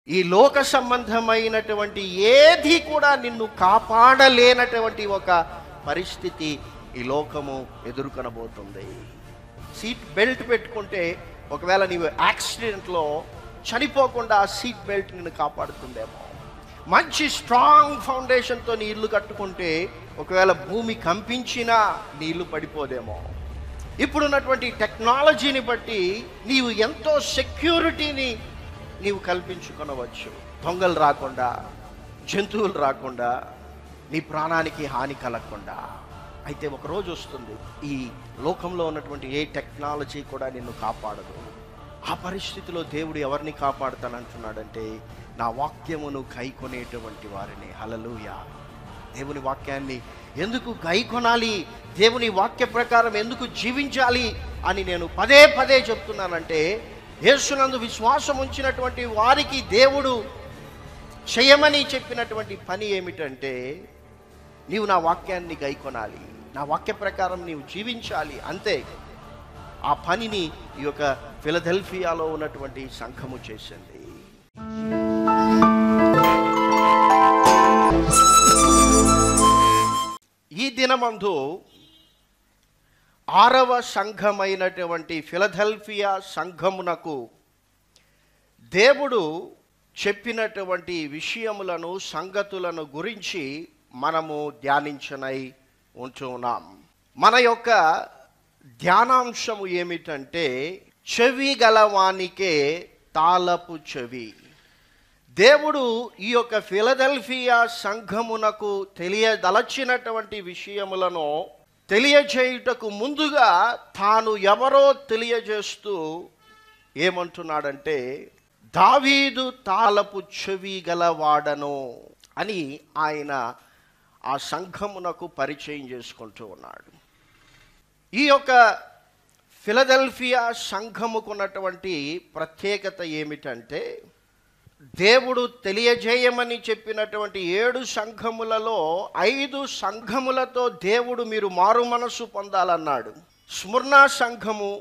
ఈ లోక సంబంధమైనటువంటి ఏది కూడా నిన్ను కాపాడలేనటువంటి ఒక పరిస్థితి ఈ లోకము ఎదుర్కొనబోతుంది సీట్ బెల్ట్ పెట్టుకుంటే ఒకవేళ నీవు యాక్సిడెంట్లో చనిపోకుండా ఆ సీట్ బెల్ట్ నిన్ను కాపాడుతుందేమో మంచి స్ట్రాంగ్ ఫౌండేషన్తో నీ ఇల్లు కట్టుకుంటే ఒకవేళ భూమి కంపించినా నీ ఇల్లు పడిపోదేమో ఇప్పుడున్నటువంటి టెక్నాలజీని బట్టి నీవు ఎంతో సెక్యూరిటీని నీవు కల్పించుకొనవచ్చు దొంగలు రాకుండా జంతువులు రాకుండా నీ ప్రాణానికి హాని కలగకుండా అయితే ఒక రోజు వస్తుంది ఈ లోకంలో ఉన్నటువంటి ఏ టెక్నాలజీ కూడా నిన్ను కాపాడదు ఆ పరిస్థితిలో దేవుడు ఎవరిని కాపాడుతానంటున్నాడంటే నా వాక్యమును కైకొనేటువంటి వారిని హలలుయా దేవుని వాక్యాన్ని ఎందుకు గైకొనాలి దేవుని వాక్య ప్రకారం ఎందుకు జీవించాలి అని నేను పదే పదే చెప్తున్నానంటే యేసునందు విశ్వాసం ఉంచినటువంటి వారికి దేవుడు చేయమని చెప్పినటువంటి పని ఏమిటంటే నీవు నా వాక్యాన్ని గైకొనాలి నా వాక్య ప్రకారం నీవు జీవించాలి అంతే ఆ పనిని ఈ యొక్క ఫిలదెల్ఫియాలో ఉన్నటువంటి సంఘము చేసింది ఈ దినమందు ఆరవ సంఘమైనటువంటి ఫిలదెల్ఫియా సంఘమునకు దేవుడు చెప్పినటువంటి విషయములను సంగతులను గురించి మనము ధ్యానించనై ఉంటున్నాం మన యొక్క ధ్యానాంశము ఏమిటంటే చెవి గలవానికే తాళపు చెవి దేవుడు ఈ యొక్క ఫిలదెల్ఫియా సంఘమునకు తెలియదలచినటువంటి విషయములను తెలియజేయుటకు ముందుగా తాను ఎవరో తెలియజేస్తూ ఏమంటున్నాడంటే దావీదు తాళపు చెవి గలవాడను అని ఆయన ఆ సంఘమునకు పరిచయం చేసుకుంటూ ఉన్నాడు ఈ యొక్క ఫిలదెల్ఫియా సంఘముకున్నటువంటి ప్రత్యేకత ఏమిటంటే దేవుడు తెలియజేయమని చెప్పినటువంటి ఏడు సంఘములలో ఐదు సంఘములతో దేవుడు మీరు మారు మనసు పొందాలన్నాడు స్మృణ సంఘము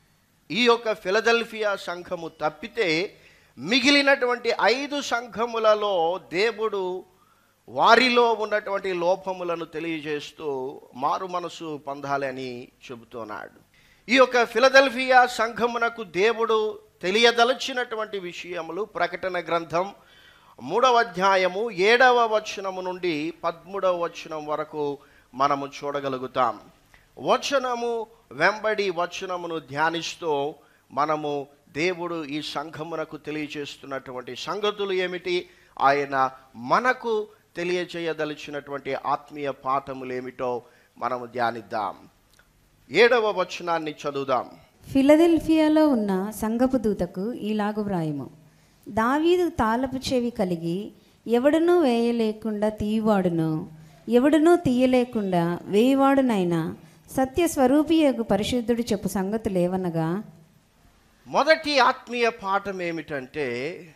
ఈ యొక్క ఫిలదెల్ఫియా సంఘము తప్పితే మిగిలినటువంటి ఐదు సంఘములలో దేవుడు వారిలో ఉన్నటువంటి లోపములను తెలియజేస్తూ మారు మనసు పొందాలని చెబుతున్నాడు ఈ యొక్క ఫిలదెల్ఫియా సంఘమునకు దేవుడు తెలియదలచినటువంటి విషయములు ప్రకటన గ్రంథం మూడవ అధ్యాయము ఏడవ వచనము నుండి పదమూడవ వచనం వరకు మనము చూడగలుగుతాం వచనము వెంబడి వచనమును ధ్యానిస్తూ మనము దేవుడు ఈ సంఘమునకు తెలియజేస్తున్నటువంటి సంగతులు ఏమిటి ఆయన మనకు తెలియజేయదలిచినటువంటి ఆత్మీయ పాఠములు ఏమిటో మనము ధ్యానిద్దాం ఏడవ వచనాన్ని చదువుదాం ఫిలదెల్ఫియాలో ఉన్న సంగపు దూతకు ఈలాగు వ్రాయము దావీదు తాళపు చెవి కలిగి ఎవడునూ వేయలేకుండా తీయవాడును ఎవడునూ తీయలేకుండా వేయవాడునైనా సత్య స్వరూపియగు పరిశుద్ధుడు చెప్పు సంగతులు ఏవనగా మొదటి ఆత్మీయ పాఠం ఏమిటంటే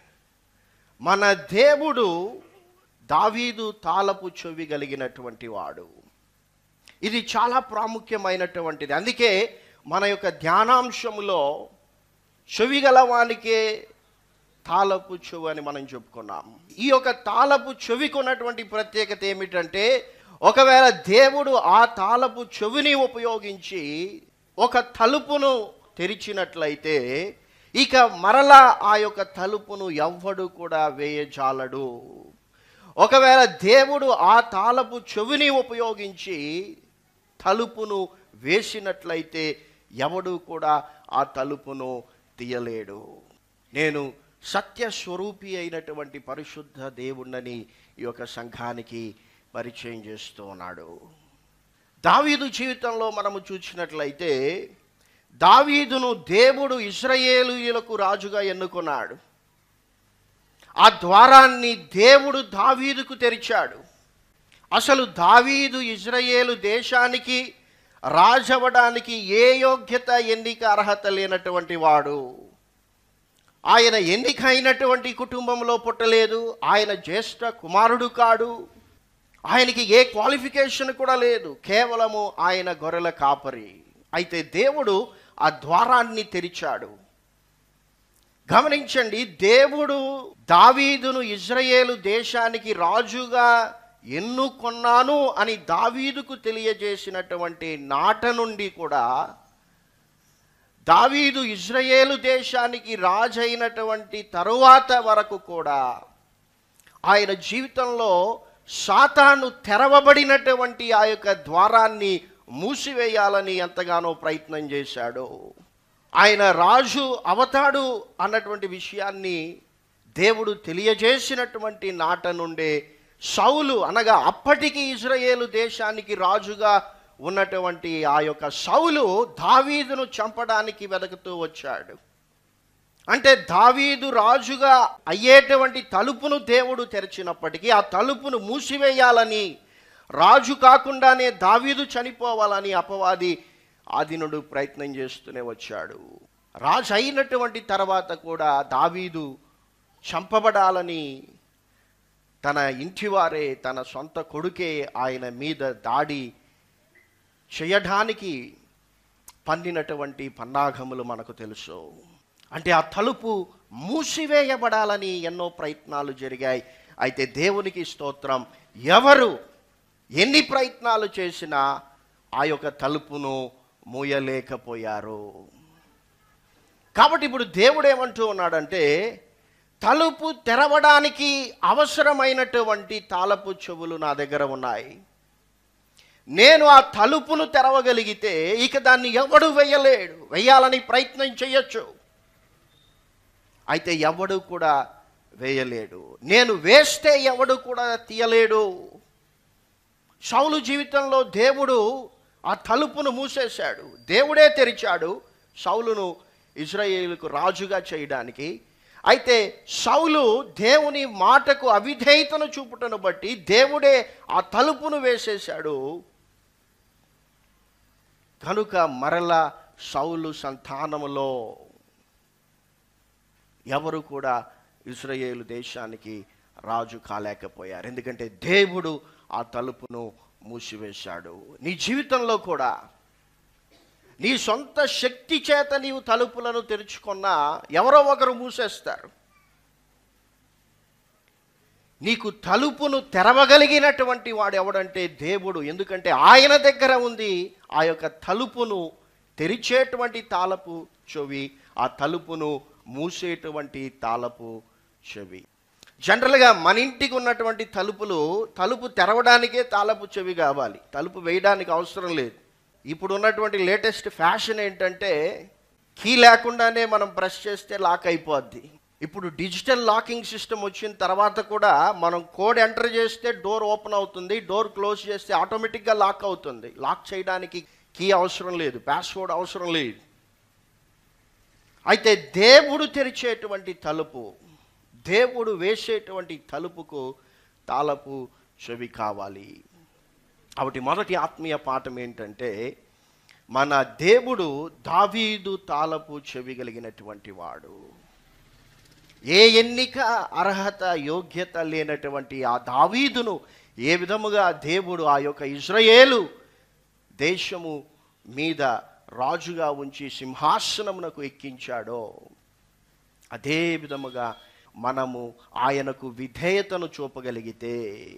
మన దేవుడు దావీదు తాళపు చెవి కలిగినటువంటి వాడు ఇది చాలా ప్రాముఖ్యమైనటువంటిది అందుకే మన యొక్క ధ్యానాంశములో చెవి గలవానికే తాళపు చెవి అని మనం చెప్పుకున్నాం ఈ యొక్క తాళపు చెవికి ఉన్నటువంటి ప్రత్యేకత ఏమిటంటే ఒకవేళ దేవుడు ఆ తాళపు చెవిని ఉపయోగించి ఒక తలుపును తెరిచినట్లయితే ఇక మరలా ఆ యొక్క తలుపును ఎవ్వడు కూడా వేయజాలడు ఒకవేళ దేవుడు ఆ తాళపు చెవిని ఉపయోగించి తలుపును వేసినట్లయితే ఎవడు కూడా ఆ తలుపును తీయలేడు నేను సత్య స్వరూపి అయినటువంటి పరిశుద్ధ దేవుణ్ణని ఈ యొక్క సంఘానికి పరిచయం చేస్తూ ఉన్నాడు దావీదు జీవితంలో మనము చూసినట్లయితే దావీదును దేవుడు ఇస్రాయేలులకు రాజుగా ఎన్నుకున్నాడు ఆ ద్వారాన్ని దేవుడు దావీదుకు తెరిచాడు అసలు దావీదు ఇజ్రాయేలు దేశానికి రాజవడానికి ఏ యోగ్యత ఎన్నిక అర్హత లేనటువంటి వాడు ఆయన ఎన్నికైనటువంటి కుటుంబంలో పుట్టలేదు ఆయన జ్యేష్ఠ కుమారుడు కాడు ఆయనకి ఏ క్వాలిఫికేషన్ కూడా లేదు కేవలము ఆయన గొర్రెల కాపరి అయితే దేవుడు ఆ ద్వారాన్ని తెరిచాడు గమనించండి దేవుడు దావీదును ఇజ్రాయేలు దేశానికి రాజుగా ఎన్నుకొన్నాను అని దావీదుకు తెలియజేసినటువంటి నాట నుండి కూడా దావీదు ఇజ్రాయేలు దేశానికి రాజైనటువంటి తరువాత వరకు కూడా ఆయన జీవితంలో సాతాను తెరవబడినటువంటి ఆ యొక్క ద్వారాన్ని మూసివేయాలని ఎంతగానో ప్రయత్నం చేశాడు ఆయన రాజు అవతాడు అన్నటువంటి విషయాన్ని దేవుడు తెలియజేసినటువంటి నాట నుండే సౌలు అనగా అప్పటికి ఇజ్రాయేలు దేశానికి రాజుగా ఉన్నటువంటి ఆ యొక్క సౌలు దావీదును చంపడానికి వెతుకుతూ వచ్చాడు అంటే దావీదు రాజుగా అయ్యేటువంటి తలుపును దేవుడు తెరిచినప్పటికీ ఆ తలుపును మూసివేయాలని రాజు కాకుండానే దావీదు చనిపోవాలని అపవాది ఆదినుడు ప్రయత్నం చేస్తూనే వచ్చాడు రాజు అయినటువంటి తర్వాత కూడా దావీదు చంపబడాలని తన ఇంటివారే తన సొంత కొడుకే ఆయన మీద దాడి చేయడానికి పన్నినటువంటి పన్నాగములు మనకు తెలుసు అంటే ఆ తలుపు మూసివేయబడాలని ఎన్నో ప్రయత్నాలు జరిగాయి అయితే దేవునికి స్తోత్రం ఎవరు ఎన్ని ప్రయత్నాలు చేసినా ఆ యొక్క తలుపును మూయలేకపోయారు కాబట్టి ఇప్పుడు దేవుడు ఏమంటూ ఉన్నాడంటే తలుపు తెరవడానికి అవసరమైనటువంటి తాళపు చెవులు నా దగ్గర ఉన్నాయి నేను ఆ తలుపును తెరవగలిగితే ఇక దాన్ని ఎవడు వేయలేడు వేయాలని ప్రయత్నం చేయొచ్చు అయితే ఎవడు కూడా వేయలేడు నేను వేస్తే ఎవడు కూడా తీయలేడు సౌలు జీవితంలో దేవుడు ఆ తలుపును మూసేశాడు దేవుడే తెరిచాడు సౌలును ఇజ్రాయేలుకు రాజుగా చేయడానికి అయితే సౌలు దేవుని మాటకు అవిధేయతను చూపుటను బట్టి దేవుడే ఆ తలుపును వేసేశాడు కనుక మరల సౌలు సంతానములో ఎవరు కూడా ఇజ్రాయేలు దేశానికి రాజు కాలేకపోయారు ఎందుకంటే దేవుడు ఆ తలుపును మూసివేశాడు నీ జీవితంలో కూడా నీ సొంత శక్తి చేత నీవు తలుపులను తెరుచుకున్నా ఎవరో ఒకరు మూసేస్తారు నీకు తలుపును తెరవగలిగినటువంటి వాడు ఎవడంటే దేవుడు ఎందుకంటే ఆయన దగ్గర ఉంది ఆ యొక్క తలుపును తెరిచేటువంటి తాళపు చెవి ఆ తలుపును మూసేటువంటి తాళపు చెవి జనరల్గా మన ఇంటికి ఉన్నటువంటి తలుపులు తలుపు తెరవడానికే తాళపు చెవి కావాలి తలుపు వేయడానికి అవసరం లేదు ఇప్పుడు ఉన్నటువంటి లేటెస్ట్ ఫ్యాషన్ ఏంటంటే కీ లేకుండానే మనం ప్రెస్ చేస్తే లాక్ అయిపోద్ది ఇప్పుడు డిజిటల్ లాకింగ్ సిస్టమ్ వచ్చిన తర్వాత కూడా మనం కోడ్ ఎంటర్ చేస్తే డోర్ ఓపెన్ అవుతుంది డోర్ క్లోజ్ చేస్తే ఆటోమేటిక్గా లాక్ అవుతుంది లాక్ చేయడానికి కీ అవసరం లేదు పాస్వర్డ్ అవసరం లేదు అయితే దేవుడు తెరిచేటువంటి తలుపు దేవుడు వేసేటువంటి తలుపుకు తాళపు చెవి కావాలి కాబట్టి మొదటి ఆత్మీయ పాఠం ఏంటంటే మన దేవుడు దావీదు తాళపు చెవి కలిగినటువంటి వాడు ఏ ఎన్నిక అర్హత యోగ్యత లేనటువంటి ఆ దావీదును ఏ విధముగా దేవుడు ఆ యొక్క ఇజ్రాయేలు దేశము మీద రాజుగా ఉంచి సింహాసనమునకు ఎక్కించాడో అదే విధముగా మనము ఆయనకు విధేయతను చూపగలిగితే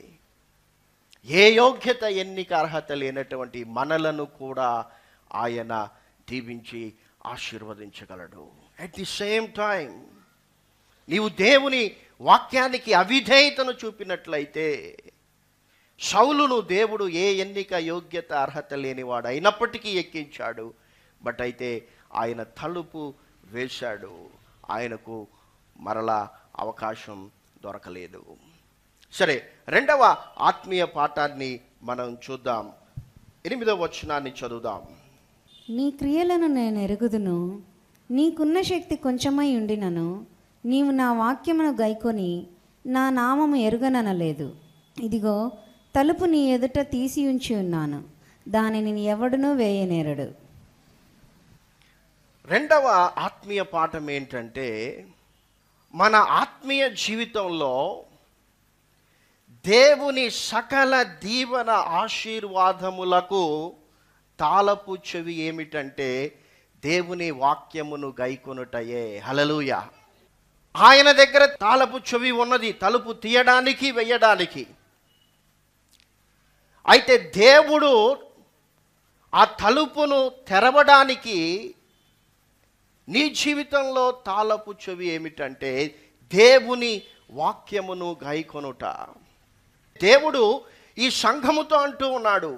ఏ యోగ్యత ఎన్నిక అర్హత లేనటువంటి మనలను కూడా ఆయన దీవించి ఆశీర్వదించగలడు అట్ ది సేమ్ టైం నీవు దేవుని వాక్యానికి అవిధేయతను చూపినట్లయితే సౌలును దేవుడు ఏ ఎన్నిక యోగ్యత అర్హత లేనివాడు అయినప్పటికీ ఎక్కించాడు బట్ అయితే ఆయన తలుపు వేశాడు ఆయనకు మరలా అవకాశం దొరకలేదు సరే రెండవ ఆత్మీయ పాఠాన్ని మనం చూద్దాం ఎనిమిదవ వచనాన్ని చదువుదాం నీ క్రియలను నేను ఎరుగుదును నీకున్న శక్తి కొంచెమై ఉండినను నీవు నా వాక్యమును గైకొని నా నామము ఎరుగననలేదు ఇదిగో తలుపు నీ ఎదుట తీసి ఉంచి ఉన్నాను దానిని ఎవడునూ వేయనేరడు రెండవ ఆత్మీయ పాఠం ఏంటంటే మన ఆత్మీయ జీవితంలో దేవుని సకల దీవెన ఆశీర్వాదములకు తాళపు చెవి ఏమిటంటే దేవుని వాక్యమును గైకొనుటయే హలలుయ ఆయన దగ్గర తాళపు చెవి ఉన్నది తలుపు తీయడానికి వెయ్యడానికి అయితే దేవుడు ఆ తలుపును తెరవడానికి నీ జీవితంలో తాళపు చెవి ఏమిటంటే దేవుని వాక్యమును గాయకొనుట దేవుడు ఈ సంఘముతో అంటూ ఉన్నాడు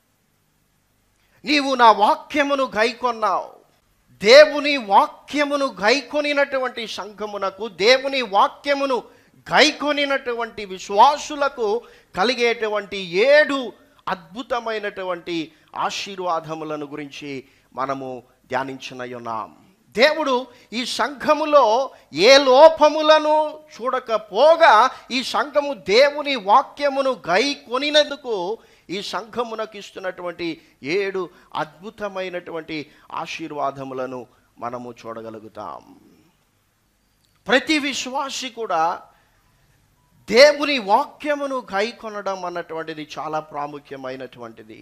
నీవు నా వాక్యమును గైకొన్నావు దేవుని వాక్యమును గైకొనినటువంటి సంఘమునకు దేవుని వాక్యమును గైకొనినటువంటి విశ్వాసులకు కలిగేటువంటి ఏడు అద్భుతమైనటువంటి ఆశీర్వాదములను గురించి మనము ధ్యానించిన ఉన్నాం దేవుడు ఈ సంఘములో ఏ లోపములను చూడకపోగా ఈ సంఘము దేవుని వాక్యమును గై కొనినందుకు ఈ సంఘమునకు ఇస్తున్నటువంటి ఏడు అద్భుతమైనటువంటి ఆశీర్వాదములను మనము చూడగలుగుతాం ప్రతి విశ్వాసి కూడా దేవుని వాక్యమును గై కొనడం అన్నటువంటిది చాలా ప్రాముఖ్యమైనటువంటిది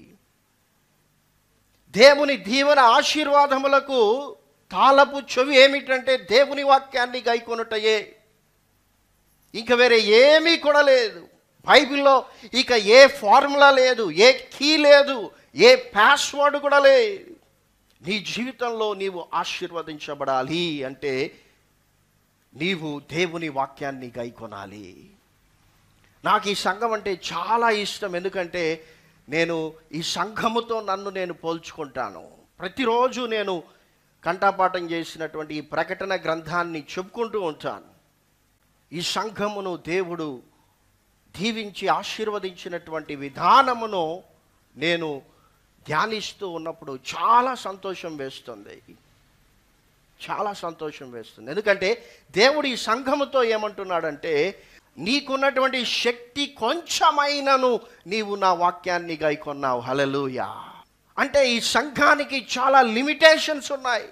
దేవుని దీవెన ఆశీర్వాదములకు తాళపు చెవి ఏమిటంటే దేవుని వాక్యాన్ని గైకొనుటయే ఇంక వేరే ఏమీ కూడా లేదు బైబిల్లో ఇక ఏ ఫార్ములా లేదు ఏ కీ లేదు ఏ పాస్వర్డ్ కూడా లేదు నీ జీవితంలో నీవు ఆశీర్వదించబడాలి అంటే నీవు దేవుని వాక్యాన్ని గైకొనాలి నాకు ఈ సంఘం అంటే చాలా ఇష్టం ఎందుకంటే నేను ఈ సంఘముతో నన్ను నేను పోల్చుకుంటాను ప్రతిరోజు నేను కంఠపాఠం చేసినటువంటి ఈ ప్రకటన గ్రంథాన్ని చెప్పుకుంటూ ఉంటాను ఈ సంఘమును దేవుడు దీవించి ఆశీర్వదించినటువంటి విధానమును నేను ధ్యానిస్తూ ఉన్నప్పుడు చాలా సంతోషం వేస్తుంది చాలా సంతోషం వేస్తుంది ఎందుకంటే దేవుడు ఈ సంఘముతో ఏమంటున్నాడంటే నీకున్నటువంటి శక్తి కొంచెమైనను నీవు నా వాక్యాన్ని గైకొన్నావు హలలుయా అంటే ఈ సంఘానికి చాలా లిమిటేషన్స్ ఉన్నాయి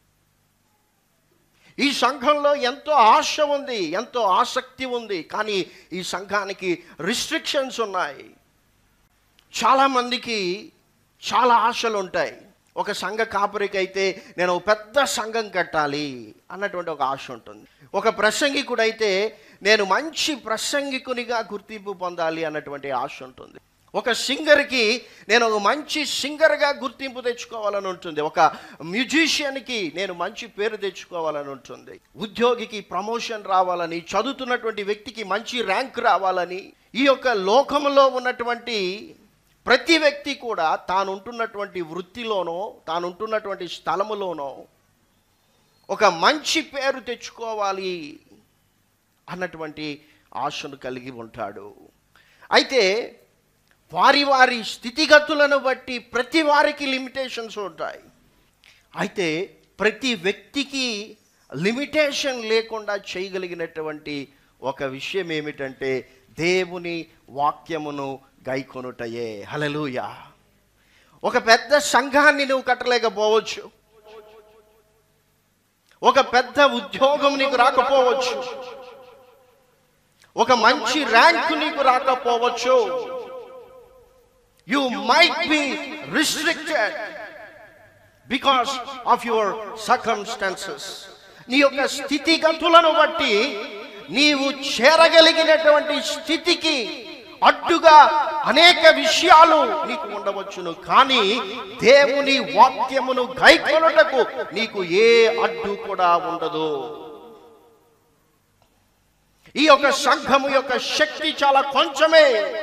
ఈ సంఘంలో ఎంతో ఆశ ఉంది ఎంతో ఆసక్తి ఉంది కానీ ఈ సంఘానికి రిస్ట్రిక్షన్స్ ఉన్నాయి చాలామందికి చాలా ఆశలు ఉంటాయి ఒక సంఘ కాపరికి అయితే నేను ఒక పెద్ద సంఘం కట్టాలి అన్నటువంటి ఒక ఆశ ఉంటుంది ఒక ప్రసంగికుడైతే నేను మంచి ప్రసంగికునిగా గుర్తింపు పొందాలి అన్నటువంటి ఆశ ఉంటుంది ఒక సింగర్కి నేను ఒక మంచి సింగర్గా గుర్తింపు తెచ్చుకోవాలని ఉంటుంది ఒక మ్యూజిషియన్కి నేను మంచి పేరు తెచ్చుకోవాలని ఉంటుంది ఉద్యోగికి ప్రమోషన్ రావాలని చదువుతున్నటువంటి వ్యక్తికి మంచి ర్యాంక్ రావాలని ఈ యొక్క లోకంలో ఉన్నటువంటి ప్రతి వ్యక్తి కూడా తాను ఉంటున్నటువంటి వృత్తిలోనో తాను ఉంటున్నటువంటి స్థలములోనో ఒక మంచి పేరు తెచ్చుకోవాలి అన్నటువంటి ఆశను కలిగి ఉంటాడు అయితే వారి వారి స్థితిగతులను బట్టి ప్రతి వారికి లిమిటేషన్స్ ఉంటాయి అయితే ప్రతి వ్యక్తికి లిమిటేషన్ లేకుండా చేయగలిగినటువంటి ఒక విషయం ఏమిటంటే దేవుని వాక్యమును గైకొనుటయే హలలుయా ఒక పెద్ద సంఘాన్ని నువ్వు కట్టలేకపోవచ్చు ఒక పెద్ద ఉద్యోగం నీకు రాకపోవచ్చు ఒక మంచి ర్యాంకు నీకు రాకపోవచ్చు you might be restricted because of your circumstances నీ యొక్క స్థితిగతులను బట్టి నీవు చేరగలిగినటువంటి స్థితికి అడ్డుగా అనేక విషయాలు నీకు ఉండవచ్చును కానీ దేవుని వాక్యమును గైకొనుటకు నీకు ఏ అడ్డు కూడా ఉండదు ఈ యొక్క సంఘము యొక్క శక్తి చాలా కొంచెమే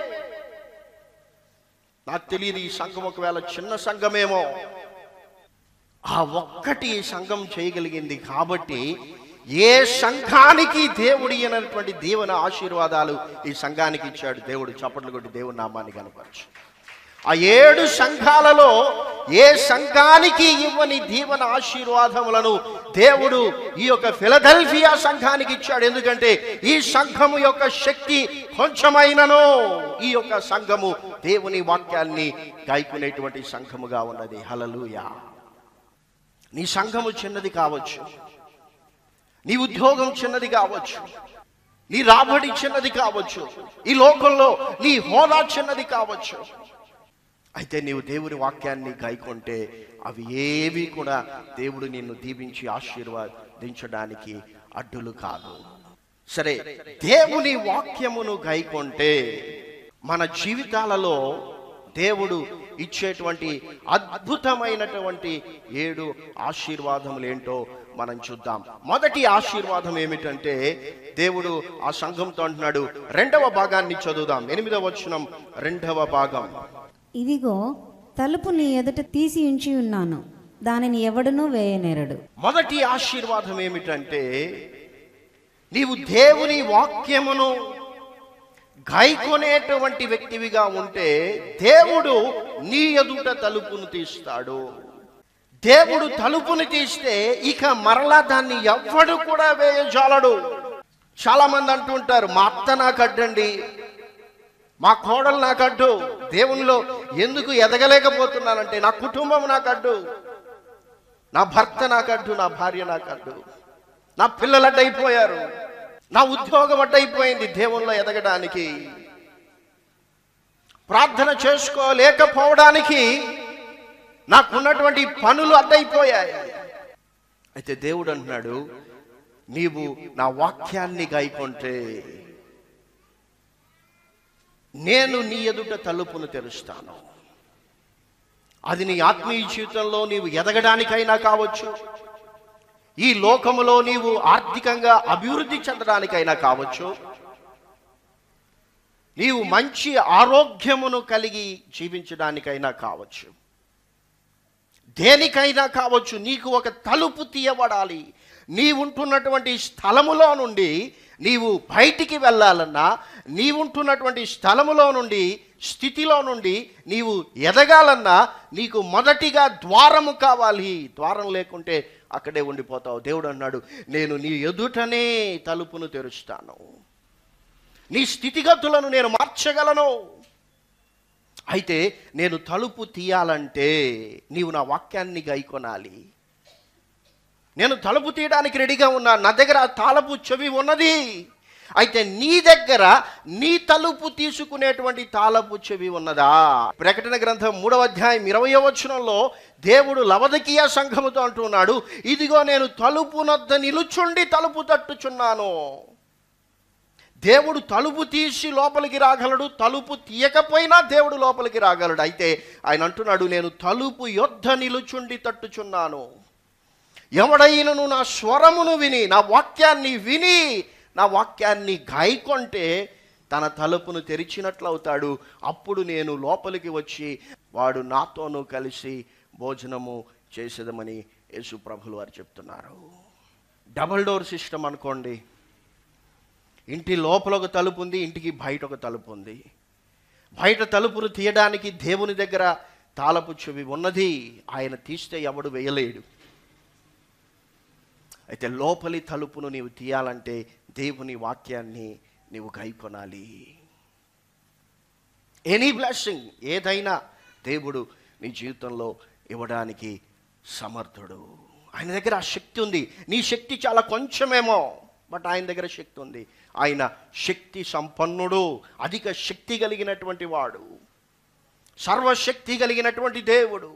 నాకు తెలియదు ఈ సంఘం ఒకవేళ చిన్న సంఘమేమో ఆ ఒక్కటి ఈ సంఘం చేయగలిగింది కాబట్టి ఏ సంఘానికి దేవుడు అయినటువంటి దేవుని ఆశీర్వాదాలు ఈ సంఘానికి ఇచ్చాడు దేవుడు చప్పట్లు కొట్టి దేవుని నామాన్ని కనపరచు ఆ ఏడు సంఘాలలో ఏ సంఘానికి ఇవ్వని దీవెన ఆశీర్వాదములను దేవుడు ఈ యొక్క ఫిలదెల్ఫియా సంఘానికి ఇచ్చాడు ఎందుకంటే ఈ సంఘము యొక్క శక్తి కొంచెమైనను ఈ యొక్క సంఘము దేవుని వాక్యాన్ని గాయకునేటువంటి సంఘముగా ఉన్నది హలలుయా నీ సంఘము చిన్నది కావచ్చు నీ ఉద్యోగం చిన్నది కావచ్చు నీ రాబడి చిన్నది కావచ్చు ఈ లోకంలో నీ హోదా చిన్నది కావచ్చు అయితే నీవు దేవుని వాక్యాన్ని గైకొంటే అవి ఏవి కూడా దేవుడు నిన్ను దీవించి ఆశీర్వదించడానికి అడ్డులు కాదు సరే దేవుని వాక్యమును గైకొంటే మన జీవితాలలో దేవుడు ఇచ్చేటువంటి అద్భుతమైనటువంటి ఏడు ఆశీర్వాదములు ఏంటో మనం చూద్దాం మొదటి ఆశీర్వాదం ఏమిటంటే దేవుడు ఆ సంఘంతో అంటున్నాడు రెండవ భాగాన్ని చదువుదాం ఎనిమిదవ వచనం రెండవ భాగం ఇదిగో తలుపు నీ ఎదుట తీసి ఉంచి ఉన్నాను దానిని ఎవడునూ వేయనేరడు మొదటి ఆశీర్వాదం ఏమిటంటే నీవు దేవుని వాక్యమును గైకొనేటువంటి వ్యక్తివిగా ఉంటే దేవుడు నీ ఎదుట తలుపును తీస్తాడు దేవుడు తలుపుని తీస్తే ఇక మరలా దాన్ని ఎవ్వడు కూడా వేయజాలడు చాలా మంది అంటుంటారు మా అత్త నాకు అడ్డండి మా కోడలు నాకు అడ్డు దేవునిలో ఎందుకు ఎదగలేకపోతున్నానంటే నా కుటుంబం నాకు అడ్డు నా భర్త నాకు అడ్డు నా భార్య నాకు అడ్డు నా పిల్లలు అడ్డైపోయారు నా ఉద్యోగం అడ్డైపోయింది దేవుల్లో ఎదగడానికి ప్రార్థన చేసుకోలేకపోవడానికి నాకున్నటువంటి పనులు అడ్డైపోయాయి అయితే దేవుడు అంటున్నాడు నీవు నా వాక్యాన్ని గాయకుంటే నేను నీ ఎదుట తలుపును తెరుస్తాను అది నీ ఆత్మీయ జీవితంలో నీవు ఎదగడానికైనా కావచ్చు ఈ లోకములో నీవు ఆర్థికంగా అభివృద్ధి చెందడానికైనా కావచ్చు నీవు మంచి ఆరోగ్యమును కలిగి జీవించడానికైనా కావచ్చు దేనికైనా కావచ్చు నీకు ఒక తలుపు తీయబడాలి నీవుంటున్నటువంటి స్థలములో నుండి నీవు బయటికి వెళ్ళాలన్నా నీవుంటున్నటువంటి స్థలములో నుండి స్థితిలో నుండి నీవు ఎదగాలన్నా నీకు మొదటిగా ద్వారము కావాలి ద్వారం లేకుంటే అక్కడే ఉండిపోతావు దేవుడు అన్నాడు నేను నీ ఎదుటనే తలుపును తెరుస్తాను నీ స్థితిగతులను నేను మార్చగలను అయితే నేను తలుపు తీయాలంటే నీవు నా వాక్యాన్ని గైకొనాలి నేను తలుపు తీయడానికి రెడీగా ఉన్నా నా దగ్గర ఆ తాళపు చెవి ఉన్నది అయితే నీ దగ్గర నీ తలుపు తీసుకునేటువంటి తాళపు చెవి ఉన్నదా ప్రకటన గ్రంథం మూడవ అధ్యాయం ఇరవై వచనంలో దేవుడు లవదకీయ సంఘముతో అంటున్నాడు ఇదిగో నేను తలుపు నొద్ద నిలుచుండి తలుపు తట్టుచున్నాను దేవుడు తలుపు తీసి లోపలికి రాగలడు తలుపు తీయకపోయినా దేవుడు లోపలికి రాగలడు అయితే ఆయన అంటున్నాడు నేను తలుపు యొద్ధ నిలుచుండి తట్టుచున్నాను ఎవడైనను నా స్వరమును విని నా వాక్యాన్ని విని నా వాక్యాన్ని గాయకొంటే తన తలుపును తెరిచినట్లు అవుతాడు అప్పుడు నేను లోపలికి వచ్చి వాడు నాతోనూ కలిసి భోజనము చేసేదమని యేసు ప్రభులు వారు చెప్తున్నారు డబల్ డోర్ సిస్టమ్ అనుకోండి ఇంటి లోపల ఒక తలుపు ఉంది ఇంటికి బయట ఒక తలుపు ఉంది బయట తలుపును తీయడానికి దేవుని దగ్గర తాళపు చెవి ఉన్నది ఆయన తీస్తే ఎవడు వేయలేడు అయితే లోపలి తలుపును నీవు తీయాలంటే దేవుని వాక్యాన్ని నీవు గైకొనాలి ఎనీ బ్లెస్సింగ్ ఏదైనా దేవుడు నీ జీవితంలో ఇవ్వడానికి సమర్థుడు ఆయన దగ్గర ఆ శక్తి ఉంది నీ శక్తి చాలా కొంచెమేమో బట్ ఆయన దగ్గర శక్తి ఉంది ఆయన శక్తి సంపన్నుడు అధిక శక్తి కలిగినటువంటి వాడు సర్వశక్తి కలిగినటువంటి దేవుడు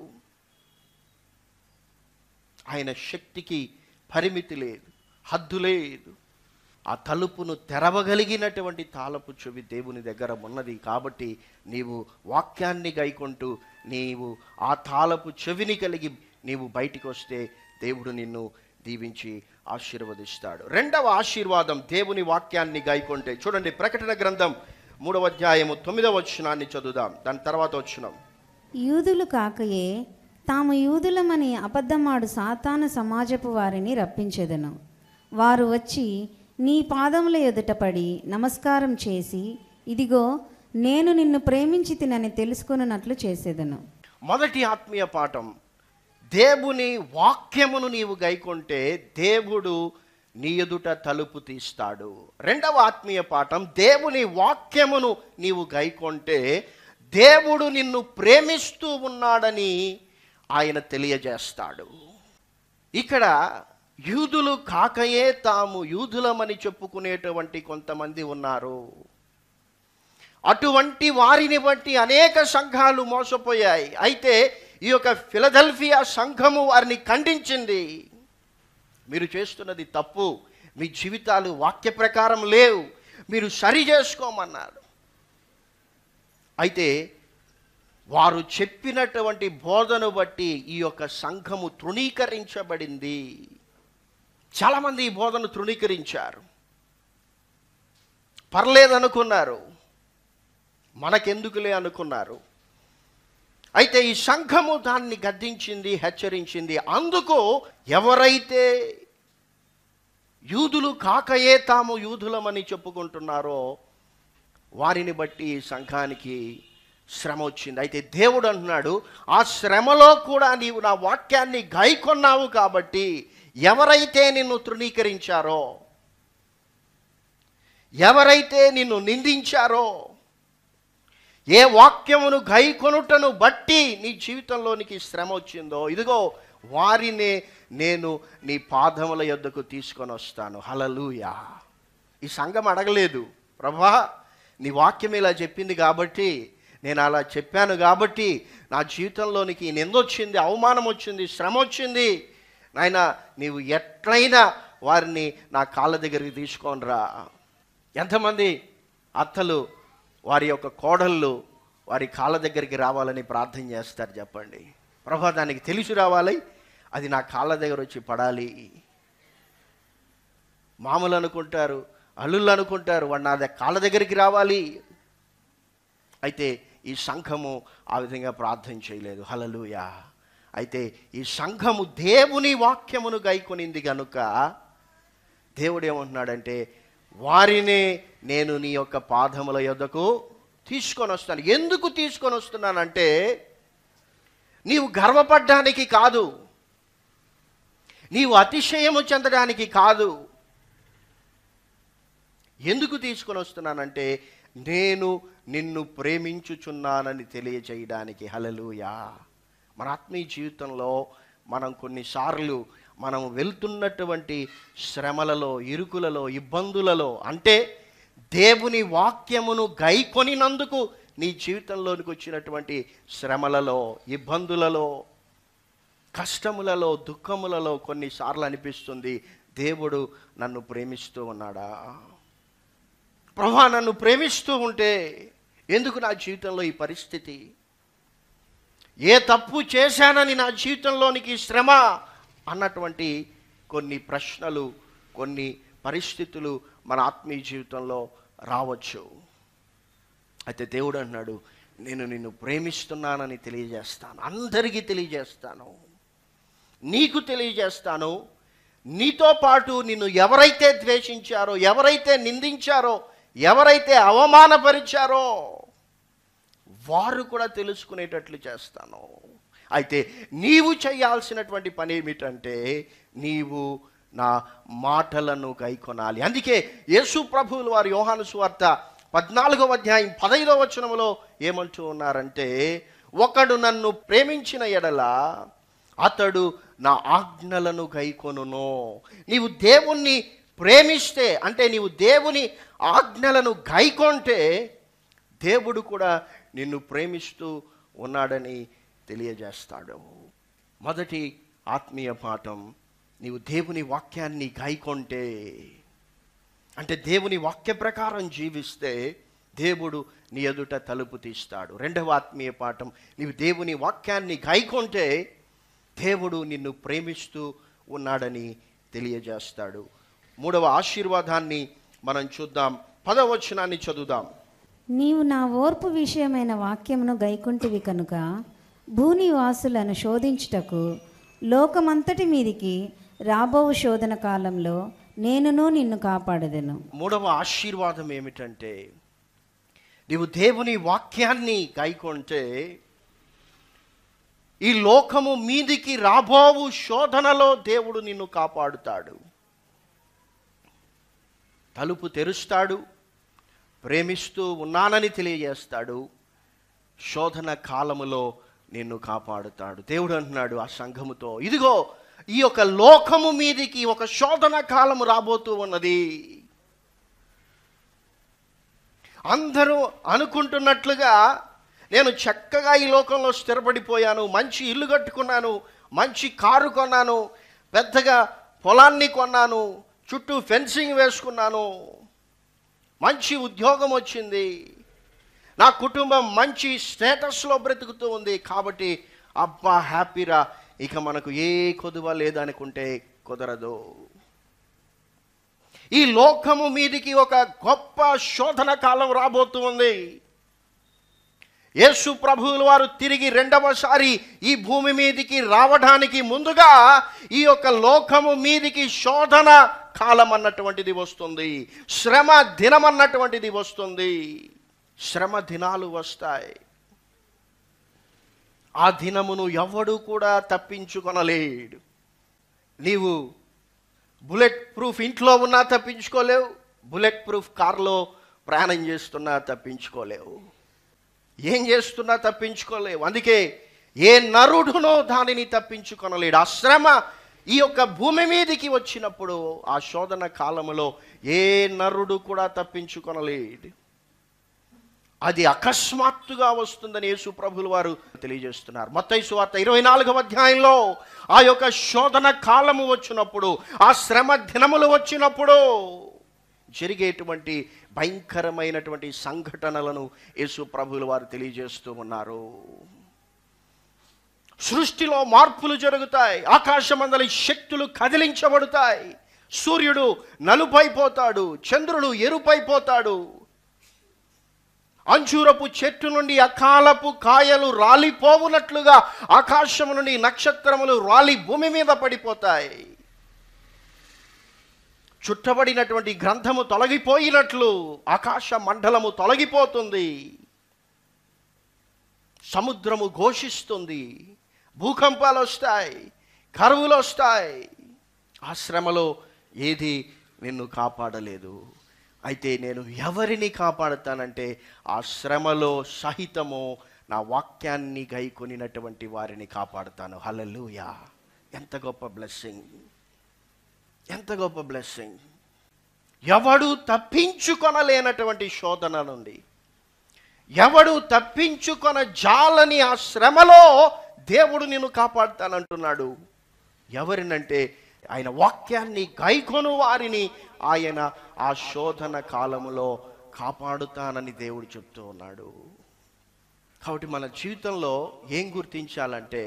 ఆయన శక్తికి పరిమితి లేదు హద్దు లేదు ఆ తలుపును తెరవగలిగినటువంటి తాళపు చెవి దేవుని దగ్గర ఉన్నది కాబట్టి నీవు వాక్యాన్ని గైకొంటూ నీవు ఆ తాళపు చెవిని కలిగి నీవు బయటికి వస్తే దేవుడు నిన్ను దీవించి ఆశీర్వదిస్తాడు రెండవ ఆశీర్వాదం దేవుని వాక్యాన్ని గైకొంటే చూడండి ప్రకటన గ్రంథం మూడవ అధ్యాయము తొమ్మిదవ వచనాన్ని చదువుదాం దాని తర్వాత వచ్చినాం యూదులు కాకయే తాము యూదులమని అబద్ధమాడు సాతాను సమాజపు వారిని రప్పించెదను వారు వచ్చి నీ పాదముల ఎదుట పడి నమస్కారం చేసి ఇదిగో నేను నిన్ను ప్రేమించి తినని తెలుసుకొనున్నట్లు చేసేదను మొదటి ఆత్మీయ పాఠం దేవుని వాక్యమును నీవు గైకొంటే దేవుడు నీ ఎదుట తలుపు తీస్తాడు రెండవ ఆత్మీయ పాఠం దేవుని వాక్యమును నీవు గైకొంటే దేవుడు నిన్ను ప్రేమిస్తూ ఉన్నాడని ఆయన తెలియజేస్తాడు ఇక్కడ యూదులు కాకయే తాము యూదులమని చెప్పుకునేటువంటి కొంతమంది ఉన్నారు అటువంటి వారిని బట్టి అనేక సంఘాలు మోసపోయాయి అయితే ఈ యొక్క ఫిలదెల్ఫియా సంఘము వారిని ఖండించింది మీరు చేస్తున్నది తప్పు మీ జీవితాలు వాక్య ప్రకారం లేవు మీరు సరి చేసుకోమన్నాడు అయితే వారు చెప్పినటువంటి బోధను బట్టి ఈ యొక్క సంఘము తృణీకరించబడింది చాలామంది ఈ బోధను తృణీకరించారు పర్లేదనుకున్నారు మనకెందుకులే అనుకున్నారు అయితే ఈ సంఘము దాన్ని గద్దించింది హెచ్చరించింది అందుకు ఎవరైతే యూదులు కాకయే తాము యూదులమని చెప్పుకుంటున్నారో వారిని బట్టి ఈ సంఘానికి శ్రమ వచ్చింది అయితే దేవుడు అంటున్నాడు ఆ శ్రమలో కూడా నీవు నా వాక్యాన్ని గైకొన్నావు కాబట్టి ఎవరైతే నిన్ను తృణీకరించారో ఎవరైతే నిన్ను నిందించారో ఏ వాక్యమును గైకొనుటను బట్టి నీ జీవితంలోనికి శ్రమ వచ్చిందో ఇదిగో వారినే నేను నీ పాదముల యొద్దకు తీసుకొని వస్తాను హలలుయా ఈ సంఘం అడగలేదు ప్రభా నీ వాక్యం ఇలా చెప్పింది కాబట్టి నేను అలా చెప్పాను కాబట్టి నా జీవితంలోనికి నిందొచ్చింది అవమానం వచ్చింది శ్రమ వచ్చింది నాయన నీవు ఎట్లయినా వారిని నా కాళ్ళ దగ్గరికి తీసుకొనిరా ఎంతమంది అత్తలు వారి యొక్క కోడళ్ళు వారి కాళ్ళ దగ్గరికి రావాలని ప్రార్థన చేస్తారు చెప్పండి ప్రభా దానికి తెలిసి రావాలి అది నా కాళ్ళ దగ్గర వచ్చి పడాలి మామూలు అనుకుంటారు అల్లుళ్ళు అనుకుంటారు వాడు నా ద- కాళ్ళ దగ్గరికి రావాలి అయితే ఈ సంఘము ఆ విధంగా ప్రార్థన చేయలేదు హలలుయా అయితే ఈ సంఘము దేవుని వాక్యమును గైకొనింది గనుక దేవుడు ఏమంటున్నాడంటే వారినే నేను నీ యొక్క పాదముల యొద్దకు తీసుకొని వస్తాను ఎందుకు తీసుకొని వస్తున్నానంటే నీవు గర్వపడ్డానికి కాదు నీవు అతిశయము చెందడానికి కాదు ఎందుకు తీసుకొని వస్తున్నానంటే నేను నిన్ను ప్రేమించుచున్నానని తెలియచేయడానికి హలలుయా మన ఆత్మీయ జీవితంలో మనం కొన్నిసార్లు మనం వెళ్తున్నటువంటి శ్రమలలో ఇరుకులలో ఇబ్బందులలో అంటే దేవుని వాక్యమును గైకొనినందుకు నీ జీవితంలోనికి వచ్చినటువంటి శ్రమలలో ఇబ్బందులలో కష్టములలో దుఃఖములలో కొన్నిసార్లు అనిపిస్తుంది దేవుడు నన్ను ప్రేమిస్తూ ఉన్నాడా ప్రభా నన్ను ప్రేమిస్తూ ఉంటే ఎందుకు నా జీవితంలో ఈ పరిస్థితి ఏ తప్పు చేశానని నా జీవితంలోనికి శ్రమ అన్నటువంటి కొన్ని ప్రశ్నలు కొన్ని పరిస్థితులు మన ఆత్మీయ జీవితంలో రావచ్చు అయితే దేవుడు అన్నాడు నేను నిన్ను ప్రేమిస్తున్నానని తెలియజేస్తాను అందరికీ తెలియజేస్తాను నీకు తెలియజేస్తాను నీతో పాటు నిన్ను ఎవరైతే ద్వేషించారో ఎవరైతే నిందించారో ఎవరైతే అవమానపరిచారో వారు కూడా తెలుసుకునేటట్లు చేస్తాను అయితే నీవు చేయాల్సినటువంటి పని ఏమిటంటే నీవు నా మాటలను గైకొనాలి అందుకే యేసు ప్రభువులు వారి యోహాను సువార్త పద్నాలుగవ అధ్యాయం పదైదవ వచనములో ఏమంటూ ఉన్నారంటే ఒకడు నన్ను ప్రేమించిన ఎడల అతడు నా ఆజ్ఞలను గైకొనును నీవు దేవుణ్ణి ప్రేమిస్తే అంటే నీవు దేవుని ఆజ్ఞలను గైకొంటే దేవుడు కూడా నిన్ను ప్రేమిస్తూ ఉన్నాడని తెలియజేస్తాడు మొదటి ఆత్మీయ పాఠం నీవు దేవుని వాక్యాన్ని గైకొంటే అంటే దేవుని వాక్య ప్రకారం జీవిస్తే దేవుడు నీ ఎదుట తలుపు తీస్తాడు రెండవ ఆత్మీయ పాఠం నీవు దేవుని వాక్యాన్ని గైకొంటే దేవుడు నిన్ను ప్రేమిస్తూ ఉన్నాడని తెలియజేస్తాడు మూడవ ఆశీర్వాదాన్ని మనం చూద్దాం పదవచనాన్ని చదువుదాం నీవు నా ఓర్పు విషయమైన వాక్యమును గైకుంటివి కనుక భూనివాసులను శోధించుటకు లోకమంతటి మీదికి రాబోవు శోధన కాలంలో నేనును నిన్ను కాపాడదను మూడవ ఆశీర్వాదం ఏమిటంటే నీవు దేవుని వాక్యాన్ని గైకొంటే ఈ లోకము మీదికి రాబోవు శోధనలో దేవుడు నిన్ను కాపాడుతాడు తలుపు తెరుస్తాడు ప్రేమిస్తూ ఉన్నానని తెలియజేస్తాడు శోధన కాలములో నిన్ను కాపాడుతాడు దేవుడు అంటున్నాడు ఆ సంఘముతో ఇదిగో ఈ యొక్క లోకము మీదికి ఒక శోధన కాలము రాబోతూ ఉన్నది అందరూ అనుకుంటున్నట్లుగా నేను చక్కగా ఈ లోకంలో స్థిరపడిపోయాను మంచి ఇల్లు కట్టుకున్నాను మంచి కారు కొన్నాను పెద్దగా పొలాన్ని కొన్నాను చుట్టూ ఫెన్సింగ్ వేసుకున్నాను మంచి ఉద్యోగం వచ్చింది నా కుటుంబం మంచి స్టేటస్లో బ్రతుకుతూ ఉంది కాబట్టి అబ్బా హ్యాపీరా ఇక మనకు ఏ కొదువ లేదనుకుంటే కుదరదు ఈ లోకము మీదికి ఒక గొప్ప శోధన కాలం రాబోతూ ఉంది యేసు ప్రభువుల వారు తిరిగి రెండవసారి ఈ భూమి మీదికి రావడానికి ముందుగా ఈ యొక్క లోకము మీదికి శోధన కాలం అన్నటువంటిది వస్తుంది శ్రమ దినం అన్నటువంటిది వస్తుంది శ్రమ దినాలు వస్తాయి ఆ దినమును ఎవడు కూడా తప్పించుకొనలేడు నీవు బుల్లెట్ ప్రూఫ్ ఇంట్లో ఉన్నా తప్పించుకోలేవు బుల్లెట్ ప్రూఫ్ కార్లో ప్రయాణం చేస్తున్నా తప్పించుకోలేవు ఏం చేస్తున్నా తప్పించుకోలేవు అందుకే ఏ నరుడునో దానిని తప్పించుకొనలేడు ఆ శ్రమ ఈ యొక్క భూమి మీదికి వచ్చినప్పుడు ఆ శోధన కాలములో ఏ నరుడు కూడా తప్పించుకొనలేడు అది అకస్మాత్తుగా వస్తుందని యేసు ప్రభులు వారు తెలియజేస్తున్నారు మొత్తయి సువార్త ఇరవై నాలుగవ అధ్యాయంలో ఆ యొక్క శోధన కాలము వచ్చినప్పుడు ఆ శ్రమ దినములు వచ్చినప్పుడు జరిగేటువంటి భయంకరమైనటువంటి సంఘటనలను యేసు ప్రభులు వారు తెలియజేస్తూ ఉన్నారు సృష్టిలో మార్పులు జరుగుతాయి ఆకాశమందలి శక్తులు కదిలించబడతాయి సూర్యుడు నలుపైపోతాడు చంద్రుడు ఎరుపైపోతాడు అంజూరపు చెట్టు నుండి అకాలపు కాయలు రాలిపోవునట్లుగా ఆకాశము నుండి నక్షత్రములు రాలి భూమి మీద పడిపోతాయి చుట్టబడినటువంటి గ్రంథము తొలగిపోయినట్లు ఆకాశ మండలము తొలగిపోతుంది సముద్రము ఘోషిస్తుంది భూకంపాలు వస్తాయి కరువులు వస్తాయి ఆ శ్రమలో ఏది నిన్ను కాపాడలేదు అయితే నేను ఎవరిని కాపాడుతానంటే ఆ శ్రమలో సహితము నా వాక్యాన్ని గైకొనినటువంటి వారిని కాపాడుతాను హల్లెలూయా ఎంత గొప్ప బ్లెస్సింగ్ ఎంత గొప్ప బ్లెస్సింగ్ ఎవడు తప్పించుకొనలేనటువంటి శోధన నుండి ఎవడు తప్పించుకొన జాలని ఆ శ్రమలో దేవుడు నిన్ను కాపాడుతానంటున్నాడు ఎవరినంటే ఆయన వాక్యాన్ని గైకొను వారిని ఆయన ఆ శోధన కాలములో కాపాడుతానని దేవుడు చెప్తూ ఉన్నాడు కాబట్టి మన జీవితంలో ఏం గుర్తించాలంటే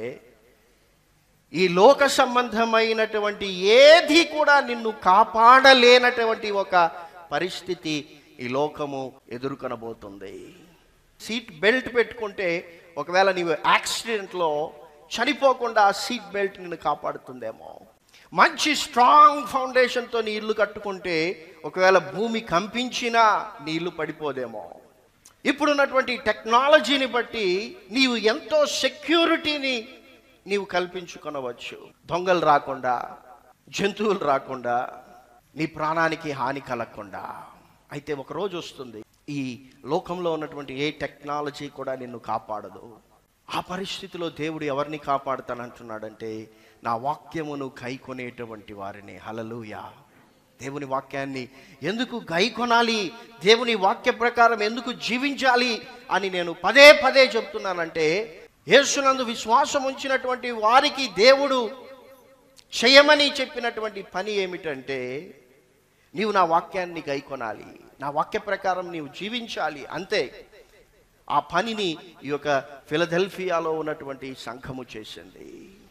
ఈ లోక సంబంధమైనటువంటి ఏది కూడా నిన్ను కాపాడలేనటువంటి ఒక పరిస్థితి ఈ లోకము ఎదుర్కొనబోతుంది సీట్ బెల్ట్ పెట్టుకుంటే ఒకవేళ నీవు యాక్సిడెంట్లో చనిపోకుండా ఆ సీట్ బెల్ట్ నిన్ను కాపాడుతుందేమో మంచి స్ట్రాంగ్ ఫౌండేషన్తో నీ ఇల్లు కట్టుకుంటే ఒకవేళ భూమి కంపించినా నీ ఇల్లు పడిపోదేమో ఇప్పుడున్నటువంటి టెక్నాలజీని బట్టి నీవు ఎంతో సెక్యూరిటీని నీవు కల్పించుకొనవచ్చు దొంగలు రాకుండా జంతువులు రాకుండా నీ ప్రాణానికి హాని కలగకుండా అయితే ఒక రోజు వస్తుంది ఈ లోకంలో ఉన్నటువంటి ఏ టెక్నాలజీ కూడా నిన్ను కాపాడదు ఆ పరిస్థితిలో దేవుడు ఎవరిని కాపాడుతానంటున్నాడంటే నా వాక్యమును గైకొనేటువంటి వారిని హలలుయా దేవుని వాక్యాన్ని ఎందుకు గైకొనాలి దేవుని వాక్య ప్రకారం ఎందుకు జీవించాలి అని నేను పదే పదే చెప్తున్నానంటే యేసునందు విశ్వాసం ఉంచినటువంటి వారికి దేవుడు చేయమని చెప్పినటువంటి పని ఏమిటంటే నీవు నా వాక్యాన్ని గైకొనాలి నా వాక్య ప్రకారం నీవు జీవించాలి అంతే ఆ పనిని ఈ యొక్క ఫిలదెల్ఫియాలో ఉన్నటువంటి సంఘము చేసింది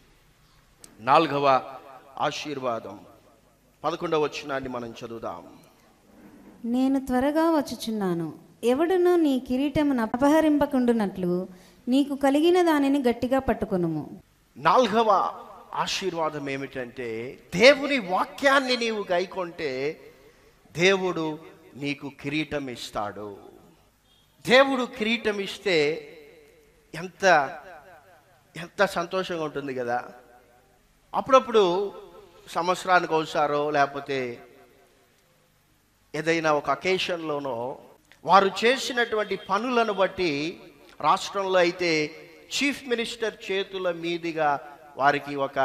నాలుగవ ఆశీర్వాదం పదకొండవ వచనాన్ని మనం చదువుదాం నేను త్వరగా వచ్చుచున్నాను ఎవడునూ నీ కిరీటమును అపహరింపకుండునట్లు నీకు కలిగిన దానిని గట్టిగా పట్టుకొనుము నాలుగవ ఆశీర్వాదం ఏమిటంటే దేవుని వాక్యాన్ని నీవు గైకొంటే దేవుడు నీకు కిరీటం ఇస్తాడు దేవుడు కిరీటం ఇస్తే ఎంత ఎంత సంతోషంగా ఉంటుంది కదా అప్పుడప్పుడు సంవత్సరానికి ఒకసారో లేకపోతే ఏదైనా ఒక అకేషన్లోనో వారు చేసినటువంటి పనులను బట్టి రాష్ట్రంలో అయితే చీఫ్ మినిస్టర్ చేతుల మీదుగా వారికి ఒక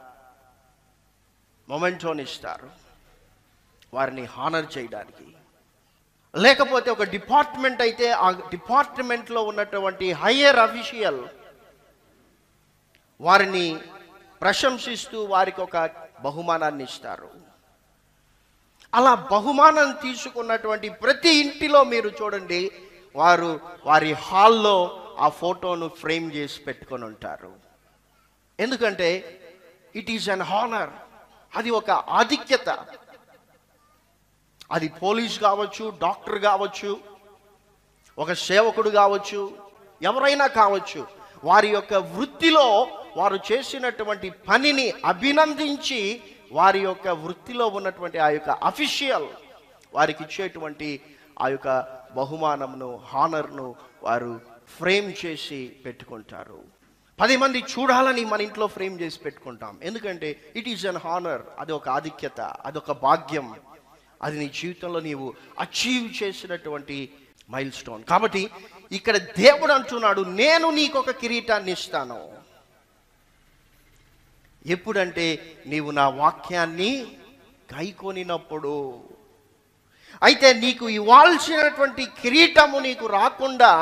మొమెంటోని ఇస్తారు వారిని హానర్ చేయడానికి లేకపోతే ఒక డిపార్ట్మెంట్ అయితే ఆ డిపార్ట్మెంట్లో ఉన్నటువంటి హయ్యర్ అఫీషియల్ వారిని ప్రశంసిస్తూ వారికి ఒక బహుమానాన్ని ఇస్తారు అలా బహుమానం తీసుకున్నటువంటి ప్రతి ఇంటిలో మీరు చూడండి వారు వారి హాల్లో ఆ ఫోటోను ఫ్రేమ్ చేసి పెట్టుకొని ఉంటారు ఎందుకంటే ఇట్ ఈస్ అన్ హానర్ అది ఒక ఆధిక్యత అది పోలీస్ కావచ్చు డాక్టర్ కావచ్చు ఒక సేవకుడు కావచ్చు ఎవరైనా కావచ్చు వారి యొక్క వృత్తిలో వారు చేసినటువంటి పనిని అభినందించి వారి యొక్క వృత్తిలో ఉన్నటువంటి ఆ యొక్క అఫీషియల్ వారికి ఇచ్చేటువంటి ఆ యొక్క బహుమానంను హానర్ను వారు ఫ్రేమ్ చేసి పెట్టుకుంటారు పది మంది చూడాలని మన ఇంట్లో ఫ్రేమ్ చేసి పెట్టుకుంటాం ఎందుకంటే ఇట్ ఈస్ అన్ హానర్ అది ఒక ఆధిక్యత అదొక భాగ్యం అది నీ జీవితంలో నీవు అచీవ్ చేసినటువంటి మైల్ స్టోన్ కాబట్టి ఇక్కడ దేవుడు అంటున్నాడు నేను నీకు ఒక కిరీటాన్ని ఇస్తాను ఎప్పుడంటే నీవు నా వాక్యాన్ని గైకొనినప్పుడు అయితే నీకు ఇవ్వాల్సినటువంటి కిరీటము నీకు రాకుండా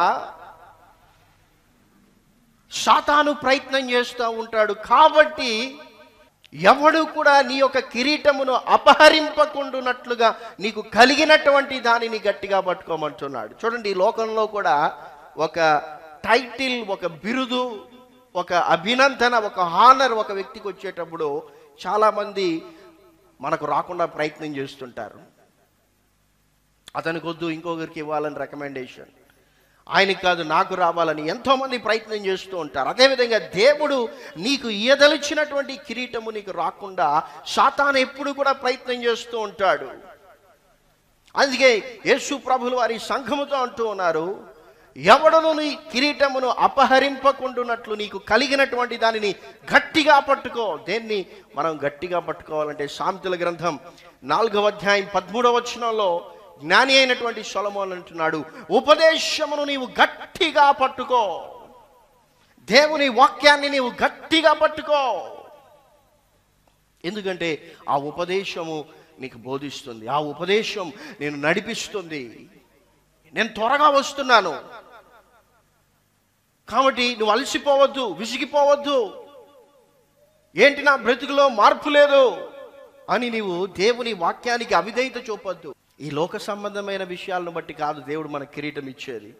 సాతాను ప్రయత్నం చేస్తూ ఉంటాడు కాబట్టి ఎవడు కూడా నీ యొక్క కిరీటమును అపహరింపకుండునట్లుగా నీకు కలిగినటువంటి దానిని గట్టిగా పట్టుకోమంటున్నాడు చూడండి ఈ లోకంలో కూడా ఒక టైటిల్ ఒక బిరుదు ఒక అభినందన ఒక హానర్ ఒక వ్యక్తికి వచ్చేటప్పుడు చాలామంది మనకు రాకుండా ప్రయత్నం చేస్తుంటారు అతనికి వద్దు ఇంకొకరికి ఇవ్వాలని రికమెండేషన్ ఆయనకి కాదు నాకు రావాలని ఎంతోమంది ప్రయత్నం చేస్తూ ఉంటారు అదేవిధంగా దేవుడు నీకు ఇయదలిచినటువంటి కిరీటము నీకు రాకుండా సాతాను ఎప్పుడు కూడా ప్రయత్నం చేస్తూ ఉంటాడు అందుకే యేసు ప్రభులు వారి సంఘముతో అంటూ ఉన్నారు ఎవడను నీ కిరీటమును అపహరింపకుండునట్లు నీకు కలిగినటువంటి దానిని గట్టిగా పట్టుకో దేన్ని మనం గట్టిగా పట్టుకోవాలంటే సామెతల గ్రంథం నాలుగవ అధ్యాయం పదమూడవ వచనంలో జ్ఞాని అయినటువంటి సొలమోన్ అంటున్నాడు ఉపదేశమును నీవు గట్టిగా పట్టుకో దేవుని వాక్యాన్ని నీవు గట్టిగా పట్టుకో ఎందుకంటే ఆ ఉపదేశము నీకు బోధిస్తుంది ఆ ఉపదేశం నేను నడిపిస్తుంది నేను త్వరగా వస్తున్నాను కాబట్టి నువ్వు అలసిపోవద్దు విసిగిపోవద్దు ఏంటి నా బ్రతుకులో మార్పు లేదు అని నీవు దేవుని వాక్యానికి అవిధేయత చూపొద్దు ఈ లోక సంబంధమైన విషయాలను బట్టి కాదు దేవుడు మన కిరీటం ఇచ్చేది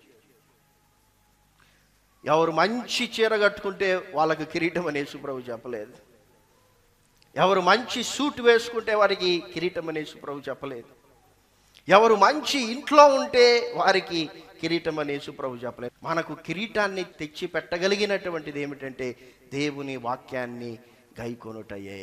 ఎవరు మంచి చీర కట్టుకుంటే వాళ్ళకు కిరీటం అని యేసుప్రభు చెప్పలేదు ఎవరు మంచి సూట్ వేసుకుంటే వారికి కిరీటం అని యేసుప్రభు చెప్పలేదు ఎవరు మంచి ఇంట్లో ఉంటే వారికి కిరీటం అని యేసుప్రభు చెప్పలేదు మనకు కిరీటాన్ని తెచ్చి పెట్టగలిగినటువంటిది ఏమిటంటే దేవుని వాక్యాన్ని గైకొనుటయే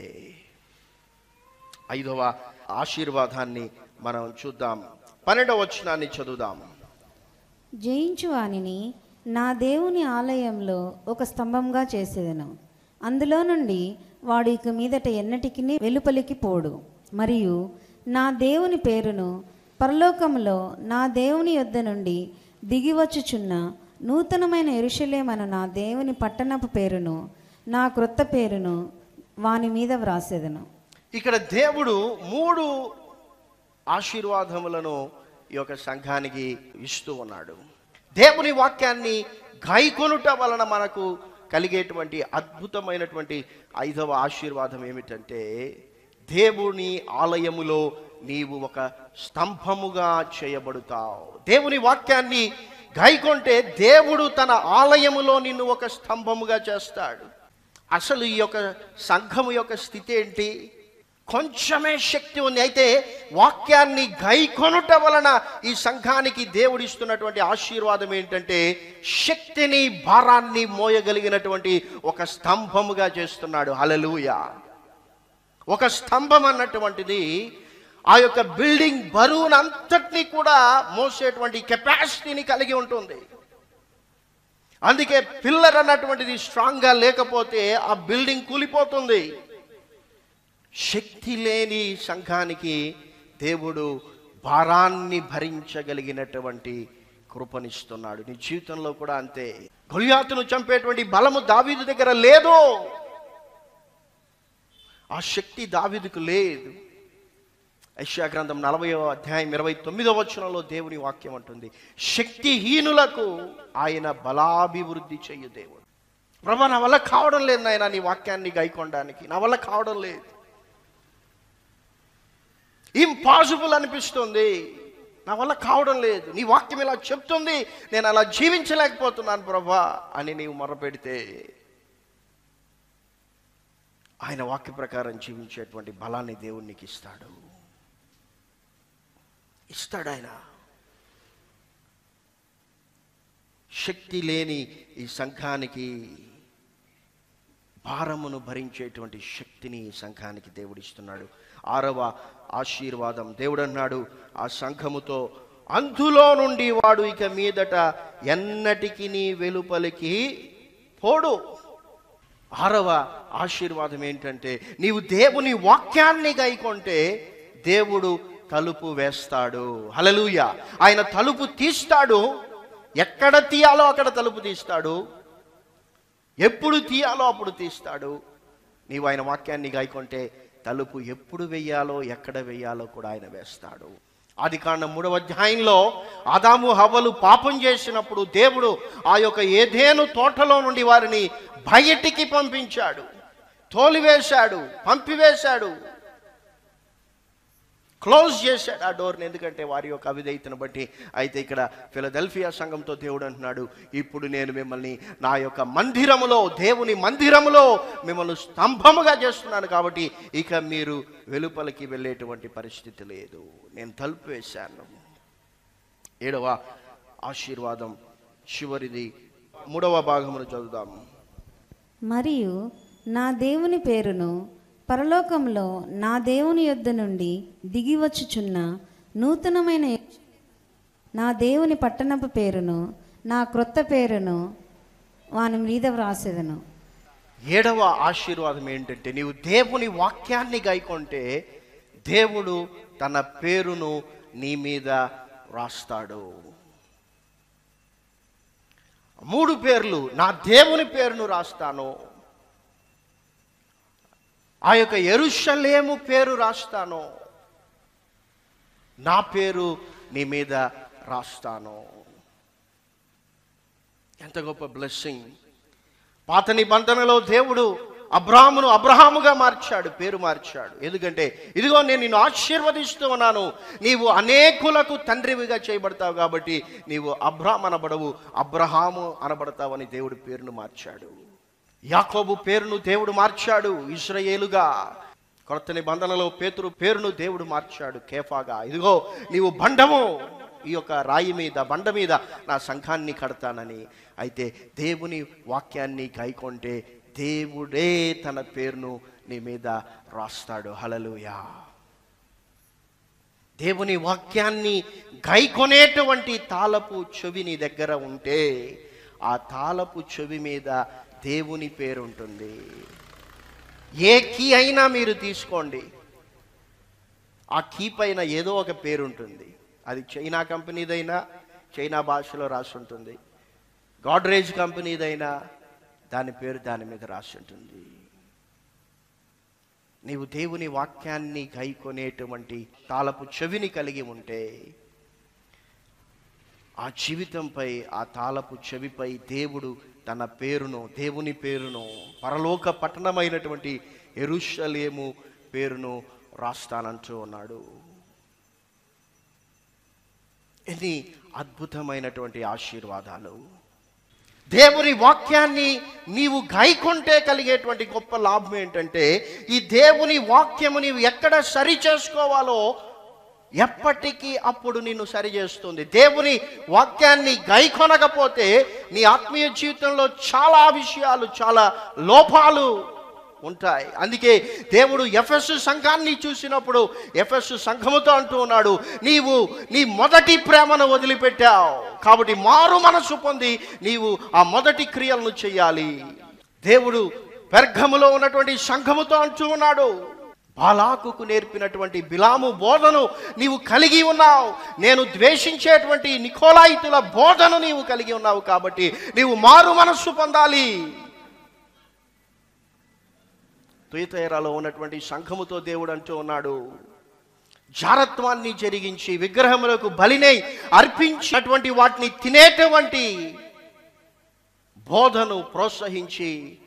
ఐదవ ఆశీర్వాదాన్ని మనం చూద్దాం పన్నెండవ వచనాన్ని చదువుదాం జయించు వానిని నా దేవుని ఆలయంలో ఒక స్తంభంగా చేసేదను అందులో నుండి వాడు ఇక మీదట ఎన్నటికి వెలుపలికి పోడు మరియు నా దేవుని పేరును పరలోకములో నా దేవుని యొద్ద నుండి దిగివచ్చుచున్న నూతనమైన ఎరుషలేమను నా దేవుని పట్టణపు పేరును నా క్రొత్త పేరును వాని మీద వ్రాసేదను ఇక్కడ దేవుడు మూడు ఆశీర్వాదములను ఈ యొక్క సంఘానికి ఇస్తూ ఉన్నాడు దేవుని వాక్యాన్ని గాయకొనుట వలన మనకు కలిగేటువంటి అద్భుతమైనటువంటి ఐదవ ఆశీర్వాదం ఏమిటంటే దేవుని ఆలయములో నీవు ఒక స్తంభముగా చేయబడుతావు దేవుని వాక్యాన్ని గాయకొంటే దేవుడు తన ఆలయములో నిన్ను ఒక స్తంభముగా చేస్తాడు అసలు ఈ యొక్క సంఘము యొక్క స్థితి ఏంటి కొంచెమే శక్తి ఉంది అయితే వాక్యాన్ని గైకొనుట వలన ఈ సంఘానికి దేవుడిస్తున్నటువంటి ఆశీర్వాదం ఏంటంటే శక్తిని భారాన్ని మోయగలిగినటువంటి ఒక స్తంభముగా చేస్తున్నాడు హలలుయ ఒక స్తంభం అన్నటువంటిది ఆ యొక్క బిల్డింగ్ బరువునంతటినీ కూడా మోసేటువంటి కెపాసిటీని కలిగి ఉంటుంది అందుకే పిల్లర్ అన్నటువంటిది స్ట్రాంగ్గా లేకపోతే ఆ బిల్డింగ్ కూలిపోతుంది శక్తి లేని సంఘానికి దేవుడు భారాన్ని భరించగలిగినటువంటి కృపనిస్తున్నాడు నీ జీవితంలో కూడా అంతే గొలియాతును చంపేటువంటి బలము దావీదు దగ్గర లేదు ఆ శక్తి దావీదుకు లేదు ఐశ్యా గ్రంథం నలభైవ అధ్యాయం ఇరవై తొమ్మిదవ వచనంలో దేవుని వాక్యం అంటుంది శక్తిహీనులకు ఆయన బలాభివృద్ధి చెయ్యు దేవుడు ప్రభా నా వల్ల కావడం లేదు నాయన నీ వాక్యాన్ని గైకొనడానికి నా వల్ల కావడం లేదు ఇంపాసిబుల్ అనిపిస్తుంది నా వల్ల కావడం లేదు నీ వాక్యం ఇలా చెప్తుంది నేను అలా జీవించలేకపోతున్నాను ప్రభా అని నీవు మొరపెడితే ఆయన వాక్య ప్రకారం జీవించేటువంటి బలాన్ని దేవుడు నీకు ఇస్తాడు ఇస్తాడు ఆయన శక్తి లేని ఈ సంఘానికి భారమును భరించేటువంటి శక్తిని ఈ సంఘానికి దేవుడిస్తున్నాడు ఆరవ ఆశీర్వాదం దేవుడు అన్నాడు ఆ సంఘముతో అందులో నుండి వాడు ఇక మీదట ఎన్నటికి నీ వెలుపలికి పోడు ఆరవ ఆశీర్వాదం ఏంటంటే నీవు దేవుని వాక్యాన్ని గైకొంటే దేవుడు తలుపు వేస్తాడు హలలుయ ఆయన తలుపు తీస్తాడు ఎక్కడ తీయాలో అక్కడ తలుపు తీస్తాడు ఎప్పుడు తీయాలో అప్పుడు తీస్తాడు నీవు ఆయన వాక్యాన్ని గాయకుంటే తలుపు ఎప్పుడు వెయ్యాలో ఎక్కడ వెయ్యాలో కూడా ఆయన వేస్తాడు ఆది కాండం మూడవ అధ్యాయంలో ఆదాము హవ్వలు పాపం చేసినప్పుడు దేవుడు ఆ యొక్క ఏదేను తోటలో నుండి వారిని బయటికి పంపించాడు తోలివేశాడు పంపివేశాడు క్లోజ్ చేశాడు ఆ డోర్ని ఎందుకంటే వారి యొక్క అవిధేయతను బట్టి అయితే ఇక్కడ ఫిలదెల్ఫియా సంఘంతో దేవుడు అంటున్నాడు ఇప్పుడు నేను మిమ్మల్ని నా యొక్క మందిరములో దేవుని మందిరములో మిమ్మల్ని స్తంభముగా చేస్తున్నాను కాబట్టి ఇక మీరు వెలుపలికి వెళ్ళేటువంటి పరిస్థితి లేదు నేను తలుపు వేశాను ఏడవ ఆశీర్వాదం చివరిది మూడవ భాగమును చదువుదాము మరియు నా దేవుని పేరును పరలోకంలో నా దేవుని యొద్ద నుండి దిగివచ్చుచున్న నూతనమైన నా దేవుని పట్టణపు పేరును నా క్రొత్త పేరును వాని మీద వ్రాసేదను ఏడవ ఆశీర్వాదం ఏంటంటే నీవు దేవుని వాక్యాన్ని గాయకుంటే దేవుడు తన పేరును నీ మీద రాస్తాడు మూడు పేర్లు నా దేవుని పేరును రాస్తాను ఆ యొక్క ఎరుషలేము పేరు రాస్తాను నా పేరు నీ మీద రాస్తాను ఎంత గొప్ప బ్లెస్సింగ్ పాత నిబంధనలో దేవుడు అబ్రాహామును అబ్రహాముగా మార్చాడు పేరు మార్చాడు ఎందుకంటే ఇదిగో నేను నిన్ను ఆశీర్వదిస్తూ ఉన్నాను నీవు అనేకులకు తండ్రివిగా చేయబడతావు కాబట్టి నీవు అబ్రాహం అనబడవు అబ్రహాము అనబడతావని దేవుడు పేరును మార్చాడు యాకోబు పేరును దేవుడు మార్చాడు ఇస్రాయేలుగా కొత్త నిబంధనలో పేతురు పేరును దేవుడు మార్చాడు కేఫాగా ఇదిగో నీవు బండము ఈ యొక్క రాయి మీద బండ మీద నా సంఘాన్ని కడతానని అయితే దేవుని వాక్యాన్ని గైకొంటే దేవుడే తన పేరును నీ మీద రాస్తాడు హలలుయా దేవుని వాక్యాన్ని గైకొనేటువంటి తాళపు చెవి నీ దగ్గర ఉంటే ఆ తాళపు చెవి మీద దేవుని పేరు ఉంటుంది ఏ కీ అయినా మీరు తీసుకోండి ఆ కీ పైన ఏదో ఒక పేరు ఉంటుంది అది చైనా కంపెనీదైనా చైనా భాషలో రాసి ఉంటుంది గాడ్రేజ్ కంపెనీదైనా దాని పేరు దాని మీద రాసి ఉంటుంది నీవు దేవుని వాక్యాన్ని గైకొనేటువంటి తాళపు చెవిని కలిగి ఉంటే ఆ జీవితంపై ఆ తాళపు చెవిపై దేవుడు తన పేరును దేవుని పేరును పరలోక పట్టణమైనటువంటి ఎరుషలేము పేరును రాస్తానంటూ ఉన్నాడు ఎన్ని అద్భుతమైనటువంటి ఆశీర్వాదాలు దేవుని వాక్యాన్ని నీవు గాయకుంటే కలిగేటువంటి గొప్ప లాభం ఏంటంటే ఈ దేవుని వాక్యము నీవు ఎక్కడ సరి చేసుకోవాలో ఎప్పటికీ అప్పుడు నిన్ను సరి చేస్తుంది దేవుని వాక్యాన్ని గైకొనకపోతే నీ ఆత్మీయ జీవితంలో చాలా విషయాలు చాలా లోపాలు ఉంటాయి అందుకే దేవుడు ఎఫ్ఎస్ సంఘాన్ని చూసినప్పుడు ఎఫ్ఎస్ సంఘముతో అంటూ ఉన్నాడు నీవు నీ మొదటి ప్రేమను వదిలిపెట్టావు కాబట్టి మారు మనసు పొంది నీవు ఆ మొదటి క్రియలను చేయాలి దేవుడు పెర్గములో ఉన్నటువంటి సంఘముతో అంటూ ఉన్నాడు బాలాకుకు నేర్పినటువంటి బిలాము బోధను నీవు కలిగి ఉన్నావు నేను ద్వేషించేటువంటి నికోలాయితుల బోధను నీవు కలిగి ఉన్నావు కాబట్టి నీవు మారు మనస్సు పొందాలి తుయతైరాలో ఉన్నటువంటి సంఘముతో దేవుడు అంటూ ఉన్నాడు జారత్వాన్ని జరిగించి విగ్రహములకు బలినై అర్పించినటువంటి వాటిని తినేటువంటి బోధను ప్రోత్సహించి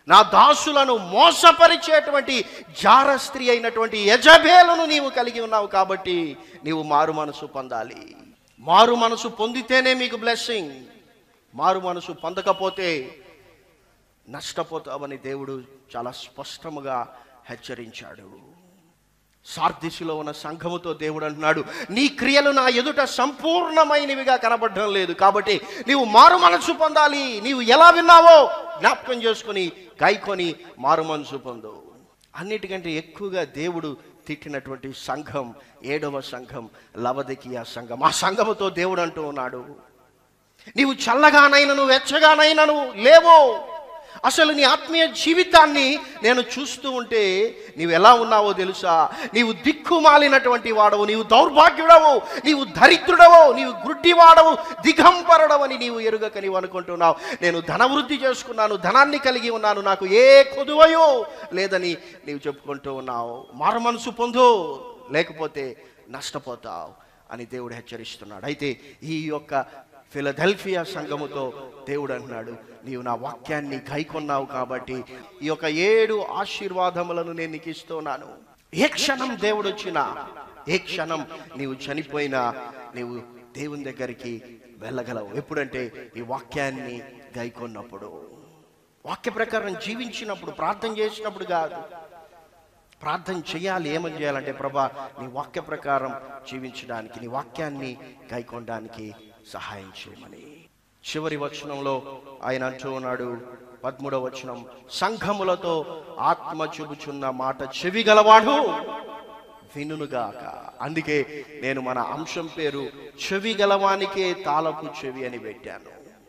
నా దాసులను మోసపరిచేటువంటి జార స్త్రీ అయినటువంటి యజబేలను నీవు కలిగి ఉన్నావు కాబట్టి నీవు మారు మనసు పొందాలి మారు మనసు పొందితేనే మీకు బ్లెస్సింగ్ మారు మనసు పొందకపోతే నష్టపోతావని దేవుడు చాలా స్పష్టముగా హెచ్చరించాడు సార్దిశిలో ఉన్న సంఘముతో దేవుడు అంటున్నాడు నీ క్రియలు నా ఎదుట సంపూర్ణమైనవిగా కనబడడం లేదు కాబట్టి నీవు మారు మనసు పొందాలి నీవు ఎలా విన్నావో జ్ఞాపకం చేసుకొని గాయకొని మారు మనసు పొందు అన్నిటికంటే ఎక్కువగా దేవుడు తిట్టినటువంటి సంఘం ఏడవ సంఘం లవదికియా సంఘం ఆ సంఘముతో దేవుడు అంటూ ఉన్నాడు నీవు చల్లగానైనను వెచ్చగానైనను లేవో అసలు నీ ఆత్మీయ జీవితాన్ని నేను చూస్తూ ఉంటే నీవు ఎలా ఉన్నావో తెలుసా నీవు దిక్కుమాలినటువంటి వాడవు నీవు దౌర్భాగ్యుడవు నీవు దరిద్రుడవు నీవు గుడ్డివాడవు దిగంబరుడవని నీవు ఎరుగక నీవు అనుకుంటున్నావు నేను ధనవృద్ధి చేసుకున్నాను ధనాన్ని కలిగి ఉన్నాను నాకు ఏ కొదువయో లేదని నీవు చెప్పుకుంటూ ఉన్నావు మారు మనసు పొందు లేకపోతే నష్టపోతావు అని దేవుడు హెచ్చరిస్తున్నాడు అయితే ఈ యొక్క ఫిలదెల్ఫియా సంఘముతో దేవుడు అంటున్నాడు నీవు నా వాక్యాన్ని గైకొన్నావు కాబట్టి ఈ యొక్క ఏడు ఆశీర్వాదములను నేను నీకు ఇస్తున్నాను ఏ క్షణం దేవుడు వచ్చినా ఏ క్షణం నీవు చనిపోయినా నీవు దేవుని దగ్గరికి వెళ్ళగలవు ఎప్పుడంటే ఈ వాక్యాన్ని గైకొన్నప్పుడు వాక్య ప్రకారం జీవించినప్పుడు ప్రార్థన చేసినప్పుడు కాదు ప్రార్థన చేయాలి ఏమని చేయాలంటే ప్రభా నీ వాక్య ప్రకారం జీవించడానికి నీ వాక్యాన్ని గైకొనడానికి సహాయం చేయమని చివరి వచనంలో ఆయన అంటూ ఉన్నాడు పదమూడవ వచనం సంఘములతో ఆత్మ చూపుచున్న మాట చెవి గలవాడు వినుగాక అందుకే నేను మన అంశం పేరు చెవి గలవానికే తాళపు చెవి అని పెట్టాను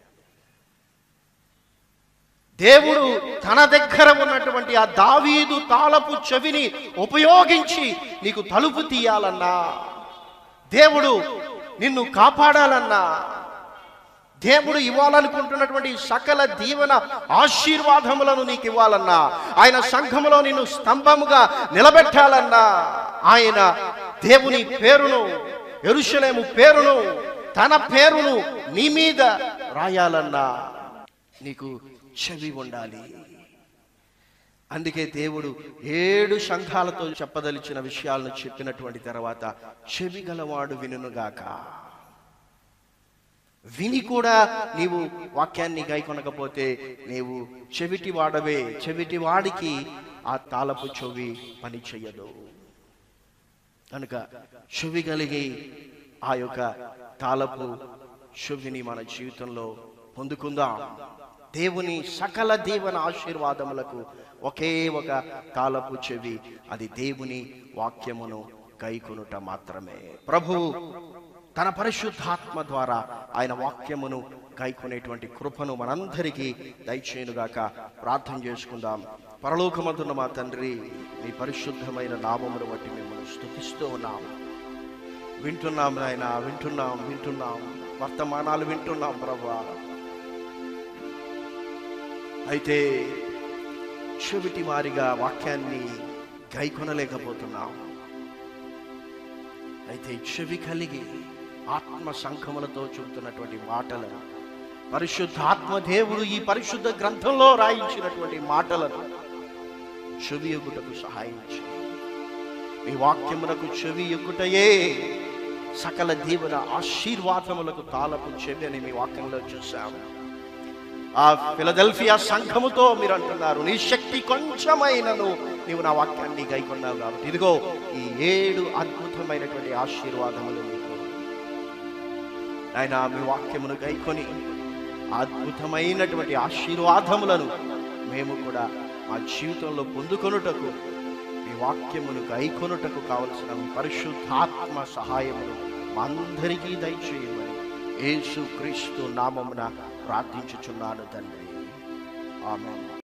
దేవుడు తన దగ్గర ఉన్నటువంటి ఆ దావీదు తాళపు చెవిని ఉపయోగించి నీకు తలుపు తీయాలన్నా దేవుడు నిన్ను కాపాడాలన్నా దేవుడు ఇవ్వాలనుకుంటున్నటువంటి సకల దీవెన ఆశీర్వాదములను నీకు ఇవ్వాలన్నా ఆయన సంఘములో నిన్ను స్తంభముగా నిలబెట్టాలన్నా ఆయన దేవుని పేరును ఎరుషలేము పేరును తన పేరును నీ మీద రాయాలన్నా నీకు చెవి ఉండాలి అందుకే దేవుడు ఏడు సంఘాలతో చెప్పదలిచిన విషయాలను చెప్పినటువంటి తర్వాత చెవి గలవాడు వినుగాక విని కూడా నీవు వాక్యాన్ని గైకొనకపోతే నీవు చెవిటి వాడవే చెవిటి వాడికి ఆ తాళపు చెవి పని చెయ్యదు కనుక చెవి కలిగి ఆ యొక్క తాళపు చెవిని మన జీవితంలో పొందుకుందాం దేవుని సకల దీవెన ఆశీర్వాదములకు ఒకే ఒక తాళపు చెవి అది దేవుని వాక్యమును గైకొనుట మాత్రమే ప్రభువు తన పరిశుద్ధాత్మ ద్వారా ఆయన వాక్యమును గైకొనేటువంటి కృపను మనందరికీ దయచేయునుగాక ప్రార్థన చేసుకుందాం పరలోకమందున్న మా తండ్రి మీ పరిశుద్ధమైన నామమును బట్టి మిమ్మల్ని స్తుతిస్తూ ఉన్నాం వింటున్నాం నాయన వింటున్నాం వింటున్నాం వర్తమానాలు వింటున్నాం ప్రభా అయితే చెవిటి వారిగా వాక్యాన్ని గైకొనలేకపోతున్నాం అయితే చెవి కలిగి ఆత్మ సంఘములతో చెబుతున్నటువంటి మాటలను పరిశుద్ధాత్మ దేవుడు ఈ పరిశుద్ధ గ్రంథంలో రాయించినటువంటి మాటలను చెవి ఎగుటకు సహాయం చేయి మీ వాక్యమునకు చెవి ఎగుటయే సకల దీవెన ఆశీర్వాదములకు తాళపు చెవి అని మీ వాక్యంలో చూసాము ఆ ఫిలదెల్ఫియా సంఘముతో మీరు అంటున్నారు నీ శక్తి కొంచెమైనను నీవు నా వాక్యాన్ని గైకొన్నావు కాబట్టి ఇదిగో ఈ ఏడు అద్భుతమైనటువంటి ఆశీర్వాదములు మీకు ఆయన మీ వాక్యమును గైకొని అద్భుతమైనటువంటి ఆశీర్వాదములను మేము కూడా మా జీవితంలో పొందుకొనుటకు మీ వాక్యమును గైకొనుటకు కావలసిన మీ పరిశుద్ధాత్మ సహాయమును మా అందరికీ దయచేయమని యేసు క్రీస్తు నామమున ప్రార్థించుచున్నాను తండ్రి ఆమె